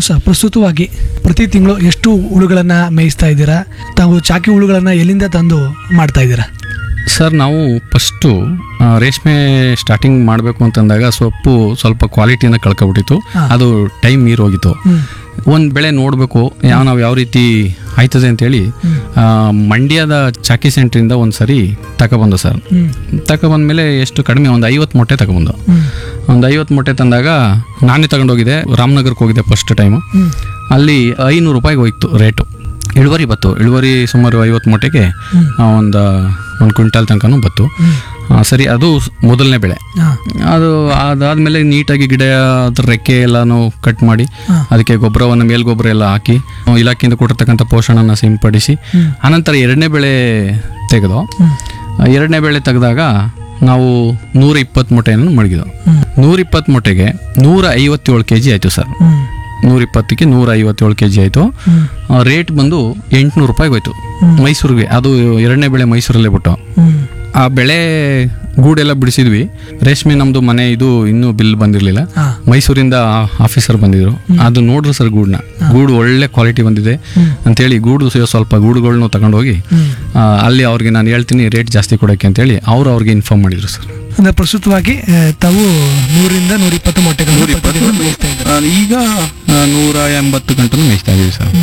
ಸಹ ಪ್ರಸ್ತುತವಾಗಿ ಪ್ರತಿ ತಿಂಗಳು ಎಷ್ಟು ಹುಳುಗಳನ್ನ ಮೇಯಿಸ್ತಾ ಇದ್ದೀರಾ ತಾವು ಚಾಕಿ ಹುಳುಗಳನ್ನ ಎಲ್ಲಿಂದ ತಂದು ಮಾಡ್ತಾ ಇದ್ದೀರಾ ಸರ್ ನಾವು ಫಸ್ಟು ರೇಷ್ಮೆ ಸ್ಟಾರ್ಟಿಂಗ್ ಮಾಡಬೇಕು ಅಂತಂದಾಗ ಸೊಪ್ಪು ಸ್ವಲ್ಪ ಕ್ವಾಲಿಟಿನ ಕಳ್ಕೊಬಿಟ್ಟಿತ್ತು ಹಾ. ಅದು ಟೈಮ್ ಮೀರೋಗಿತ್ತು ಹ್ಮ್ ಒಂದು ಬೆಳೆ ನೋಡಬೇಕು ಯಾವ ನಾವು ಯಾವ ರೀತಿ ಆಯ್ತದೆ ಅಂತೇಳಿ ಆ, ಮಂಡ್ಯದ ಚಾಕಿ ಸೆಂಟ್ರಿಂದ ಒಂದು ಸರಿ ತಗೊಬಂದು ಸರ್ ಹ್ಮ್ ತಗೊಬಂದ್ಮೇಲೆ ಎಷ್ಟು ಕಡಿಮೆ ಒಂದು ಐವತ್ತು ಮೊಟ್ಟೆ ತಗೊಬಂದು ಹ್ಮ್ ಒಂದು ಐವತ್ತು ಮೊಟ್ಟೆ ತಂದಾಗ ನಾನೇ ತಗೊಂಡೋಗಿದ್ದೆ ರಾಮನಗರಕ್ಕೆ ಹೋಗಿದ್ದೆ ಫಸ್ಟ್ ಟೈಮು ಹ್ಮ್ ಅಲ್ಲಿ ಐನೂರು ರೂಪಾಯಿಗೆ ಹೋಯ್ತು ರೇಟು ಇಳುವರಿ ಬತ್ತು ಇಳುವರಿ ಸುಮಾರು ಐವತ್ತು ಮೊಟ್ಟೆಗೆ ಹ್ಮ್. ಒಂದು ಒಂದು ಕ್ವಿಂಟಾಲ್ ತನಕನೂ ಬತ್ತು ಹ್ಮ್ ಆ, ಸರಿ ಅದು ಮೊದಲನೇ ಬೆಳೆ ಹಾ ಅದು ಅದಾದಮೇಲೆ ನೀಟಾಗಿ ಗಿಡ ಅದ್ರ ರೆಕ್ಕೆ ಎಲ್ಲನೂ ಕಟ್ ಮಾಡಿ ಹಾ. ಅದಕ್ಕೆ ಗೊಬ್ಬರವನ್ನು ಮೇಲ್ಗೊಬ್ಬರ ಎಲ್ಲ ಹಾಕಿ ಆ, ಇಲಾಖೆಯಿಂದ ಕೊಟ್ಟಿರ್ತಕ್ಕಂಥ ಪೋಷಣನ ಸಿಂಪಡಿಸಿ ಹ್ಮ್. ಆನಂತರ ಎರಡನೇ ಬೆಳೆ ತೆಗೆದು ಹ್ಮ್ ಆ, ಎರಡನೇ ಬೆಳೆ ತೆಗೆದಾಗ ನಾವು ನೂರ ಇಪ್ಪತ್ತು ಮೊಟ್ಟೆಯನ್ನು ಮಡಗಿದ್ವು ಹ್ಮ್ ನೂರ ಇಪ್ಪತ್ತು ಮೊಟ್ಟೆಗೆ ನೂರ ಐವತ್ತೇಳು ಕೆ ಜಿ ಆಯಿತು ಸರ್ ಹ್ಮ್ ನೂರ ಇಪ್ಪತ್ತಕ್ಕೆ ನೂರ ಐವತ್ತೇಳು ಕೆ ಜಿ ಆಯಿತು ಹ್ಮ್ ರೇಟ್ ಬಂದು ಎಂಟುನೂರು ರೂಪಾಯಿಗೆ ಹೋಯ್ತು ಮೈಸೂರಿಗೆ ಅದು ಎರಡನೇ ಬೆಳೆ ಮೈಸೂರಲ್ಲೇ ಬಿಟ್ಟು ಹ್ಮ್ ಆ ಬೆಳೆ ಗೂಡೆಲ್ಲ ಬಿಡಿಸಿದ್ವಿ ರೇಷ್ಮೆ ನಮ್ಮದು ಮನೆ ಇದು ಇನ್ನೂ ಬಿಲ್ ಬಂದಿರಲಿಲ್ಲ ಹಾ ಮೈಸೂರಿಂದ ಆಫೀಸರ್ ಬಂದಿದ್ರು ಅದು ನೋಡ್ರು ಸರ್ ಗೂಡನ್ನ ಗೂಡು ಒಳ್ಳೆ ಕ್ವಾಲಿಟಿ ಬಂದಿದೆ ಅಂತೇಳಿ ಗೂಡು ಸ- ಸ್ವಲ್ಪ ಗೂಡುಗಳ್ನು ತಗೊಂಡೋಗಿ ಹ್ಮ್ ಆ, ಅಲ್ಲಿ ಅವ್ರಿಗೆ ನಾನು ಹೇಳ್ತೀನಿ ರೇಟ್ ಜಾಸ್ತಿ ಕೊಡೋಕ್ಕೆ ಅಂತೇಳಿ ಅವ್ರು ಅವ್ರಿಗೆ ಇನ್ಫಾರ್ಮ್ ಮಾಡಿದ್ರು ಸರ್ ಅಂದ್ರೆ ಪ್ರಸ್ತುತವಾಗಿ ಆ, ತಾವು ನೂರಿಂದ ನೂರ ಇಪ್ಪತ್ತು ಮೊಟ್ಟೆಗಳನ್ನು ಪ್ರತಿದಿನ ಮೇಯಿಸ್ತಾ ಇದ್ದೀರಾ. ಈಗ ಆ, ನೂರ ಎಂಬತ್ತು ಗಂಟಲು ಮೇಯಿಸ್ತಾ ಇದೀವಿ ಸರ್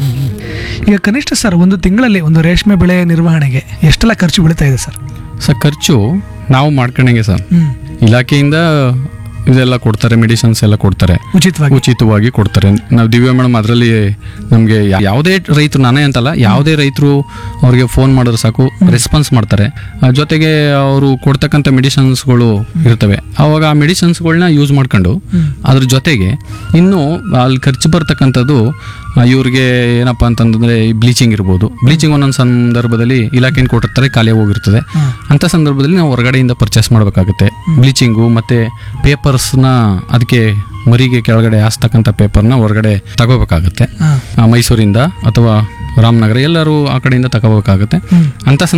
ಈಗ ಕನಿಷ್ಠ ಸರ್ ಒಂದು ತಿಂಗಳಲ್ಲಿ ಒಂದು ರೇಷ್ಮೆ ಬೆಳೆ ನಿರ್ವಹಣೆಗೆ ಎಷ್ಟೆಲ್ಲ ಖರ್ಚು ಬೀಳ್ತಾ ಇದೆ ಸರ್ ಸರ್ ಖರ್ಚು ನಾವು ಮಾಡ್ಕೊಂಡಂಗೆ ಸರ್ ಹ್ಮ್ ಇಲಾಖೆಯಿಂದ ಇದೆಲ್ಲ ಕೊಡ್ತಾರೆ ಮೆಡಿಸಿನ್ಸ್ ಎಲ್ಲ ಕೊಡ್ತಾರೆ ಉಚಿತವಾಗಿ ಉಚಿತವಾಗಿ ಕೊಡ್ತಾರೆ ನಾವು ದಿವ್ಯ ಮೇಡಮ್ ಅದರಲ್ಲಿ ನಮಗೆ ಯಾವುದೇ ರೈತರು ನಾನೇ ಅಂತಲ್ಲ ಯಾವುದೇ ರೈತರು ಅವ್ರಿಗೆ ಫೋನ್ ಮಾಡಿದ್ರೆ ಸಾಕು ರೆಸ್ಪಾನ್ಸ್ ಮಾಡ್ತಾರೆ ಆ, ಜೊತೆಗೆ ಅವರು ಕೊಡ್ತಕ್ಕಂಥ ಮೆಡಿಸಿನ್ಸ್ಗಳು ಇರ್ತವೆ ಅವಾಗ ಆ ಮೆಡಿಸಿನ್ಸ್ಗಳನ್ನ ಯೂಸ್ ಮಾಡ್ಕೊಂಡು ಅದ್ರ ಜೊತೆಗೆ ಇನ್ನು ಅಲ್ಲಿ ಖರ್ಚು ಬರ್ತಕ್ಕಂಥದ್ದು ಆ, ಇವ್ರಿಗೆ ಏನಪ್ಪ ಅಂತಂದ್ರೆ ಬ್ಲೀಚಿಂಗ್ ಇರ್ಬೋದು ಬ್ಲೀಚಿಂಗ್ ಒಂದೊಂದು ಸಂದರ್ಭದಲ್ಲಿ ಇಲಾಖೆಯಿಂದ ಕೊಟ್ಟಿರ್ತಾರೆ ಖಾಲಿ ಹೋಗಿರ್ತದೆ ಹ್ಮ್. ಅಂಥ ಸಂದರ್ಭದಲ್ಲಿ ನಾವು ಹೊರಗಡೆಯಿಂದ ಪರ್ಚೇಸ್ ಮಾಡಬೇಕಾಗುತ್ತೆ ಬ್ಲೀಚಿಂಗು ಮತ್ತು ಪೇಪರ್ಸ್ನ ಅದಕ್ಕೆ ಮರಿಗೆ ಕೆಳಗಡೆ ಹಾಸ್ತಕ್ಕಂಥ ಪೇಪರ್ನ ಹೊರಗಡೆ ತಗೋಬೇಕಾಗುತ್ತೆ ಹಾ ಆ, ಮೈಸೂರಿಂದ ಅಥವಾ ರಾಮನಗರ ಎಲ್ಲರೂ ಆ ಕಡೆಯಿಂದ ತಗೋಬೇಕಾಗುತ್ತೆ ಹ್ಮ್ ಅಂಥ